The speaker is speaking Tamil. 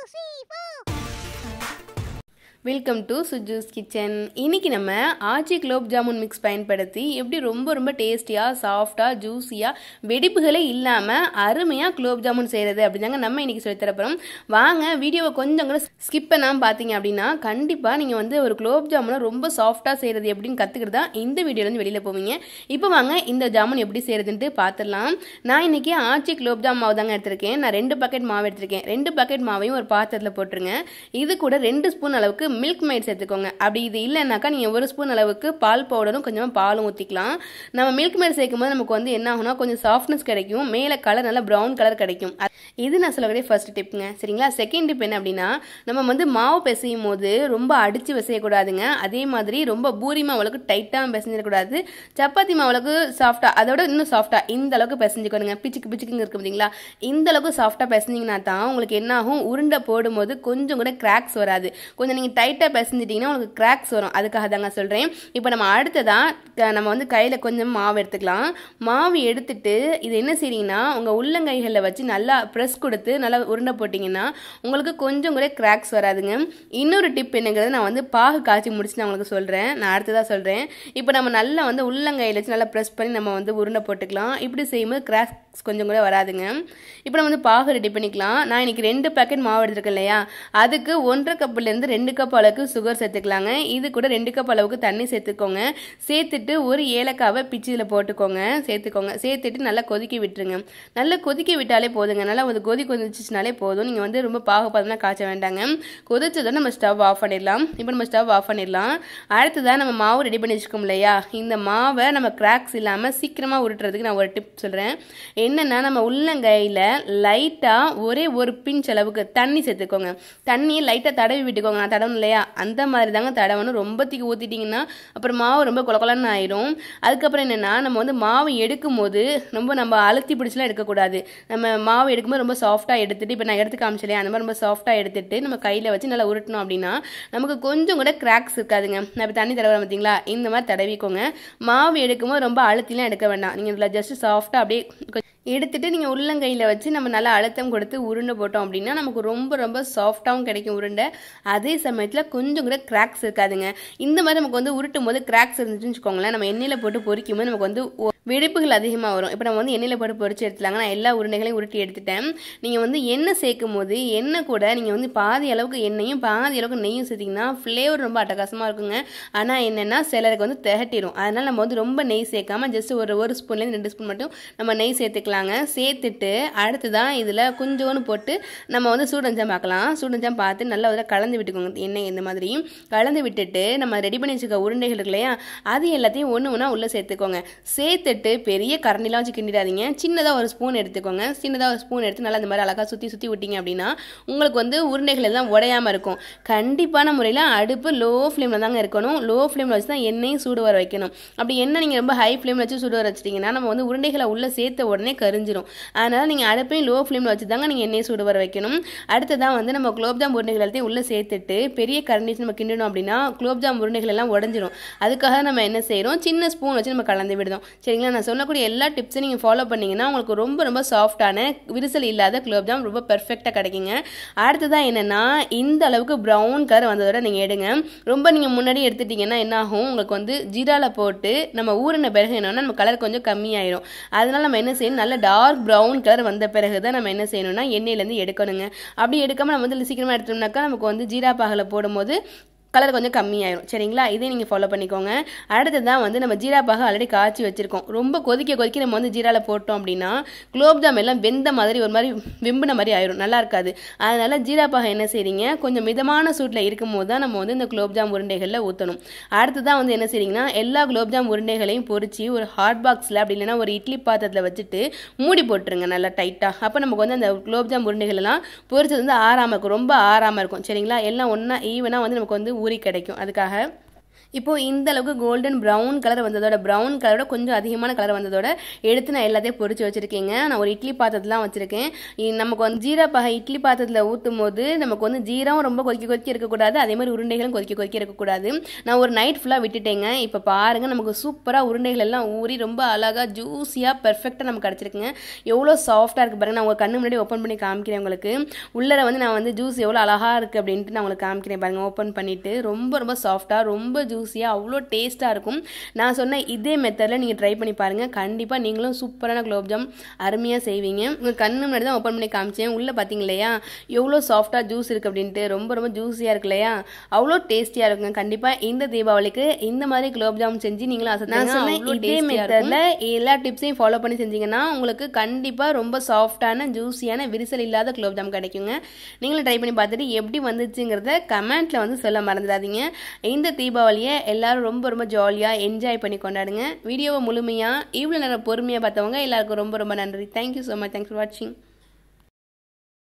வெல்கம் டு சுஜூஸ் கிச்சன் இன்னைக்கு நம்ம ஆச்சி குலோப் ஜாமுன் மிக்ஸ் பயன்படுத்தி எப்படி ரொம்ப ரொம்ப டேஸ்டியாக சாஃப்டாக ஜூஸியாக வெடிப்புகளே இல்லாமல் அருமையாக குலோப் ஜாமுன் செய்கிறது அப்படிதாங்க நம்ம இன்னைக்கு சொல்லி தரப்போகிறோம் வாங்க வீடியோவை கொஞ்சம் கூட ஸ்கிப் பண்ணாமல் பார்த்தீங்க அப்படின்னா கண்டிப்பாக நீங்கள் வந்து ஒரு குலோப் ஜாமுனை ரொம்ப சாஃப்டாக செய்கிறது எப்படின்னு கற்றுக்கிட்டு தான் இந்த வீடியோலேருந்து வெளியில் போவீங்க இப்போ வாங்க இந்த ஜாமுன் எப்படி செய்கிறதுன்ட்டு பார்த்துடலாம் நான் இன்னைக்கு ஆச்சி குலோப் ஜாம் மாவு தாங்க எடுத்திருக்கேன் நான் ரெண்டு பக்கெட் மாவு எடுத்திருக்கேன் ரெண்டு பக்கெட் மாவையும் ஒரு பாத்திரத்தில் போட்டுருங்க இது கூட ரெண்டு ஸ்பூன் அளவுக்கு மில்க் மைட் சேர்த்துக்கோங்க அப்படி இது இல்லைனாக்கா நீங்கள் ஒரு ஸ்பூன் அளவுக்கு பால் பவுடரும் கொஞ்சமாக பாலும் ஊற்றிக்கலாம் நம்ம மில்க் மைட் சேர்க்கும் போது நமக்கு வந்து என்ன ஆகும்னா கொஞ்சம் சாஃப்ட்னஸ் கிடைக்கும் மேலே கலர் நல்லா ப்ரௌன் கலர் கிடைக்கும் அ- இது நான் சொல்லக்கூடிய ஃபர்ஸ்ட் டிப்புங்க சரிங்களா செகண்ட் டிப் என்ன அப்படின்னா நம்ம வந்து மாவு பிசையும் போது ரொம்ப அடித்து பிசையக்கூடாதுங்க அதே மாதிரி ரொம்ப பூரி மாவுளுக்கு டைட்டாக பிசைஞ்சிடக்கூடாது சப்பாத்தி மாவுளுக்கு சாஃப்டாக அதோட இன்னும் சாஃப்டாக இந்த அளவுக்கு பிசைஞ்சுக்கணுங்க பிச்சுக்கு பிச்சுக்குங்க இருக்கு பார்த்தீங்களா இந்த அளவுக்கு சாஃப்டாக பிசைஞ்சிங்கன்னா தான் உங்களுக்கு என்ன ஆகும் உருண்டை போடும்போது கொஞ்சம் கூட கிராக்ஸ் வராது கொஞ்சம் நீங்கள் டைட்டாக பிசைஞ்சிட்டிங்கன்னா உங்களுக்கு கிராக்ஸ் வரும் அதுக்காக தாங்க சொல்கிறேன் இப்போ நம்ம அடுத்ததாக நம்ம வந்து கையில் கொஞ்சம் மாவு எடுத்துக்கலாம் மாவு எடுத்துட்டு இது என்ன செய்றீங்கன்னா உங்கள் உள்ளங்கைகளில் வச்சு நல்லா ப்ரெஸ் கொடுத்து நல்லா உருண்டை போட்டிங்கன்னா உங்களுக்கு கொஞ்சம் கூட கிராக்ஸ் வராதுங்க இன்னொரு டிப் என்னங்கிறது நான் வந்து பாகு காய்ச்சி முடிச்சு நான் உங்களுக்கு சொல்கிறேன் நான் அடுத்ததாக சொல்கிறேன் இப்போ நம்ம நல்லா வந்து உள்ளங்கையில் வச்சு நல்லா ப்ரெஸ் பண்ணி நம்ம வந்து உருண்டை போட்டுக்கலாம் இப்படி செய்யும்போது கிராக்ஸ் கொஞ்சம் கூட வராதுங்க இப்போ நம்ம வந்து பாகு ரெடி பண்ணிக்கலாம் நான் இன்னைக்கு ரெண்டு பேக்கெட் மாவு எடுத்திருக்கேன் இல்லையா அதுக்கு ஒன்றரை கப்புலேருந்து ரெண்டு கப் அளவுக்கு சுகர் சேர்த்துக்கலாங்க இது கூட ரெண்டு கப் அளவுக்கு தண்ணி சேர்த்துக்கோங்க சேர்த்துட்டு ஒரு ஏலக்காவை பிச்சியில் போட்டுக்கோங்க சேர்த்துக்கோங்க சேர்த்துட்டு நல்லா கொதிக்க விட்டுருங்க நல்லா கொதிக்க விட்டாலே போதுங்க நல்லா ஒரு கொதி கொதிச்சிச்சுனாலே போதும் நீங்கள் வந்து ரொம்ப பாகுபாதம்லாம் காய்ச்ச வேண்டாங்க கொதிச்சதும் நம்ம ஸ்டவ் ஆஃப் பண்ணிடலாம் இப்போ நம்ம ஸ்டவ் ஆஃப் பண்ணிடலாம் அடுத்ததான் நம்ம மாவு ரெடி பண்ணி வச்சுக்கோம் இல்லையா இந்த மாவை நம்ம கிராக்ஸ் இல்லாமல் சீக்கிரமாக உருட்டுறதுக்கு நான் ஒரு டிப் சொல்கிறேன் என்னென்னா நம்ம உள்ளங்கையில் லைட்டாக ஒரே ஒரு பிஞ்ச் அளவுக்கு தண்ணி சேர்த்துக்கோங்க தண்ணியை லைட்டாக தடவி விட்டுக்கோங்க நான் தடவணும் இல்லையா அந்த மாதிரி தாங்க தடவணும் ரொம்ப தூக்கி ஊற்றிட்டிங்கன்னா அப்புறம் மாவு ரொம்ப கொலகொலன்னு ஆயிரும் அதுக்கப்புறம் என்னென்னா நம்ம வந்து மாவு எடுக்கும் போது ரொம்ப நம்ம அழுத்தி பிடிச்சலாம் எடுக்கக்கூடாது நம்ம மாவு எடுக்கும்போது ரொம்ப சாஃப்டாக எடுத்துட்டு இப்போ நான் எடுத்து காமிச்சலையே அந்த மாதிரி ரொம்ப சாஃப்டாக எடுத்துட்டு நம்ம கையில் வச்சு நல்லா உருட்டணும் அப்படின்னா நமக்கு கொஞ்சம் கூட கிராக்ஸ் இருக்காதுங்க நான் இப்போ தண்ணி தடவை பார்த்தீங்களா இந்த மாதிரி தடவிக்கோங்க மாவு எடுக்கும்போது ரொம்ப அழுத்திலாம் எடுக்க வேண்டாம் நீங்கள் இதில் ஜஸ்ட் சாஃப்டாக அப்படியே கொஞ்சம் எடுத்துட்டு நீங்கள் உள்ளங்கையில் வச்சு நம்ம நல்லா அழுத்தம் கொடுத்து உருண்டை போட்டோம் அப்படின்னா நமக்கு ரொம்ப ரொம்ப சாஃப்டாகவும் கிடைக்கும் உருண்டை அதே சமயத்தில் கொஞ்சம் கூட கிராக்ஸ் இருக்காதுங்க இந்த மாதிரி நமக்கு வந்து உருட்டும் போது கிராக்ஸ் இருந்துச்சுன்னு வச்சுக்கோங்களேன் நம்ம எண்ணெயில் போட்டு பொரிக்கும் போது நமக்கு வந்து ஒ- வெடிப்புகள் அதிகமாக வரும் இப்போ நம்ம வந்து எண்ணெயில் போட்டு பொரிச்சு எடுத்துலாங்க நான் எல்லா உருண்டைகளையும் உருட்டி எடுத்துட்டேன் நீங்கள் வந்து எண்ணெய் சேர்க்கும் போது எண்ணெய் கூட நீங்கள் வந்து பாதி அளவுக்கு எண்ணெயும் பாதி அளவுக்கு நெய்யும் சேர்த்திங்கன்னா ஃப்ளேவர் ரொம்ப அட்டகாசமாக இருக்குங்க ஆனால் என்னென்னா சிலருக்கு வந்து திகட்டிடும் அதனால் நம்ம வந்து ரொம்ப நெய் சேர்க்காம ஜஸ்ட் ஒரு ஒரு ஸ்பூன்லேருந்து ரெண்டு ஸ்பூன் மட்டும் நம்ம நெய் சேர்த்துக்கலாங்க சேர்த்துட்டு அடுத்ததான் இதில் கொஞ்சோன்னு போட்டு நம்ம வந்து சூடஞ்சாம் பார்க்கலாம் சூடஞ்சாம் பார்த்து நல்லா அதில் கலந்து விட்டுக்கோங்க எண்ணெய் இந்த மாதிரி கலந்து விட்டுட்டு நம்ம ரெடி பண்ணி வச்சுக்க உருண்டைகள் இருக்கு இல்லையா அது எல்லாத்தையும் ஒன்று ஒன்றா உள்ளே சேர்த்துக்கோங்க சேர்த்துட்டு பெரிய கரண்டிலாம் வச்சு கிண்டிடாதீங்க சின்னதாக ஒரு ஸ்பூன் எடுத்துக்கோங்க சின்னதாக ஒரு ஸ்பூன் எடுத்து நல்லா இந்த மாதிரி அழகாக சுற்றி சுற்றி விட்டீங்க அப்படின்னா உங்களுக்கு வந்து உருண்டைகள் எல்லாம் உடையாமல் இருக்கும் கண்டிப்பான முறையில் அடுப்பு லோ ஃப்ளேமில் தாங்க இருக்கணும் லோ ஃப்ளேமில் வச்சு தான் எண்ணெயும் சூடு வர வைக்கணும் அப்படி எண்ணெய் நீங்கள் ரொம்ப ஹை ஃப்ளேமில் வச்சு சூடு வர வச்சிட்டிங்கன்னா நம்ம வந்து உருண்டைகளை உள்ளே சேர்த்த உடனே கரிஞ்சிரும் அதனால் நீங்கள் அடுப்பையும் லோ ஃப்ளேமில் வச்சு தாங்க நீங்கள் எண்ணெயை சூடு வர வைக்கணும் அடுத்ததான் வந்து நம்ம குலோப்ஜாம் உருண்டைகள் எல்லாத்தையும் உள்ளே சேர்த்துட்டு பெரிய கரண்டி வச்சு நம்ம கிண்டணும் அப்படின்னா குலோப்ஜாம் உருண்டைகள் எல்லாம் உடஞ்சிரும் அதுக்காக நம்ம என்ன செய்கிறோம் சின்ன ஸ்பூன் வச்சு நம்ம கலந்து விடுதோம் சரிங்களா நான் சொல்லக்கூடிய எல்லா டிப்ஸையும் நீங்கள் ஃபாலோ பண்ணீங்கன்னா உங்களுக்கு ரொம்ப ரொம்ப சாஃப்டான விரிசல் இல்லாத குலோப்ஜாம் ரொம்ப பெர்ஃபெக்டாக கிடைக்குங்க அடுத்ததான் என்னென்னா இந்த அளவுக்கு ப்ரௌன் கலர் வந்ததோட நீங்கள் எடுங்க ரொம்ப நீங்கள் முன்னாடி எடுத்துட்டீங்கன்னா என்ன ஆகும் உங்களுக்கு வந்து ஜீரால போட்டு நம்ம ஊறின பிறகு என்னன்னா நம்ம கலர் கொஞ்சம் கம்மியாயிரும் அதனால நம்ம என்ன செய்யணும் நல்ல டார்க் ப்ரௌன் கலர் வந்த பிறகு தான் நம்ம என்ன செய்யணும்னா எண்ணெயிலேருந்து எடுக்கணுங்க அப்படி எடுக்காம நம்ம வந்து சீக்கிரமாக எடுத்தோம்னாக்கா நமக்கு வந்து ஜீரா பாகில் போடும்போது கலர் கொஞ்சம் கம்மியாயிரும் சரிங்களா இதே நீங்கள் ஃபாலோ பண்ணிக்கோங்க அடுத்ததான் வந்து நம்ம ஜீரா பாக ஆல்ரெடி காய்ச்சி வச்சிருக்கோம் ரொம்ப கொதிக்க கொதிக்க நம்ம வந்து ஜீரால போட்டோம் அப்படின்னா குலோப்ஜாம் எல்லாம் வெந்த மாதிரி ஒரு மாதிரி வெம்பின மாதிரி ஆயிரும் நல்லா இருக்காது அதனால ஜீரா பாக என்ன செய்றீங்க கொஞ்சம் மிதமான சூட்டில் இருக்கும் போது தான் நம்ம வந்து இந்த குலோப்ஜாம் உருண்டைகளில் ஊற்றணும் அடுத்ததான் வந்து என்ன செய்றீங்கன்னா எல்லா குலோப்ஜாம் உருண்டைகளையும் பொரிச்சு ஒரு ஹாட் பாக்ஸில் அப்படி இல்லைன்னா ஒரு இட்லி பாத்திரத்தில் வச்சுட்டு மூடி போட்டுருங்க நல்லா டைட்டாக அப்போ நமக்கு வந்து அந்த குலோப்ஜாம் உருண்டைகள் எல்லாம் பொரிச்சது வந்து ஆறாமல் இருக்கும் ரொம்ப ஆறாமல் இருக்கும் சரிங்களா எல்லாம் ஒன்றா ஈவனாக வந்து நமக்கு வந்து ஊறி கிடைக்கும் அதுக்காக இப்போ இந்த அளவுக்கு கோல்டன் ப்ரௌன் கலர் வந்ததோட ப்ரௌன் கலரோட கொஞ்சம் அதிகமான கலர் வந்ததோட எடுத்து நான் எல்லாத்தையும் பொரிச்சு வச்சிருக்கேங்க நான் ஒரு இட்லி பாத்திரத்துலாம் வச்சிருக்கேன் இ- நமக்கு வந்து ஜீரா பகை இட்லி பாத்திரத்தில் ஊற்றும் போது நமக்கு வந்து ஜீராவும் ரொம்ப கொதிக்க கொதிக்க இருக்கக்கூடாது அதே மாதிரி உருண்டைகளும் கொதிக்க கொதிக்க இருக்கக்கூடாது நான் ஒரு நைட் ஃபுல்லாக விட்டுட்டேங்க இப்போ பாருங்க நமக்கு சூப்பராக உருண்டைகள் எல்லாம் ஊறி ரொம்ப அழகாக ஜூஸியாக பெர்ஃபெக்டாக நமக்கு கிடச்சிருக்குங்க எவ்வளோ சாஃப்டாக இருக்குது பாருங்க நான் உங்கள் கண்ணு முன்னாடி ஓப்பன் பண்ணி காமிக்கிறேன் உங்களுக்கு உள்ளர வந்து நான் வந்து ஜூஸ் எவ்வளோ அழகாக இருக்குது அப்படின்ட்டு நான் உங்களுக்கு காமிக்கிறேன் பாருங்க ஓப்பன் பண்ணிட்டு ரொம்ப ரொம்ப சாஃப்டாக ரொம்ப ஜூஸியாக அவ்வளோ டேஸ்ட்டாக இருக்கும் நான் சொன்ன இதே மெத்தடில் நீங்கள் ட்ரை பண்ணி பாருங்கள் கண்டிப்பாக நீங்களும் சூப்பரான குலோப்ஜாம் அருமையாக செய்வீங்க உங்கள் கண்ணு முன்னாடி தான் ஓப்பன் பண்ணி காமிச்சேன் உள்ளே பார்த்தீங்க இல்லையா எவ்வளோ சாஃப்டாக ஜூஸ் இருக்குது அப்படின்ட்டு ரொம்ப ரொம்ப ஜூஸியாக இருக்கு இல்லையா அவ்வளோ டேஸ்டியாக இருக்குங்க கண்டிப்பாக இந்த தீபாவளிக்கு இந்த மாதிரி குலோப்ஜாம் செஞ்சு நீங்களும் அசத்துங்க நான் சொன்ன அவ்வளோ இதே டேஸ்டியாக method மெத்தடில் எல்லா டிப்ஸையும் ஃபாலோ பண்ணி செஞ்சீங்கன்னா உங்களுக்கு கண்டிப்பாக ரொம்ப சாஃப்டான ஜூஸியான விரிசல் இல்லாத குலோப்ஜாம் கிடைக்குங்க நீங்களும் ட்ரை பண்ணி பார்த்துட்டு எப்படி வந்துச்சுங்கிறத கமெண்ட்டில் வந்து சொல்ல மறந்துடாதீங்க இந்த தீபாவளியை எல்லாரும் ரொம்ப ரொம்ப ஜாலியாக என்ஜாய் பண்ணி கொண்டாடுங்க வீடியோவை முழுமையாக இவ்வளோ நேரம் பொறுமையாக பார்த்தவங்க எல்லாருக்கும் ரொம்ப ரொம்ப நன்றி thank you so much thanks for வாட்சிங்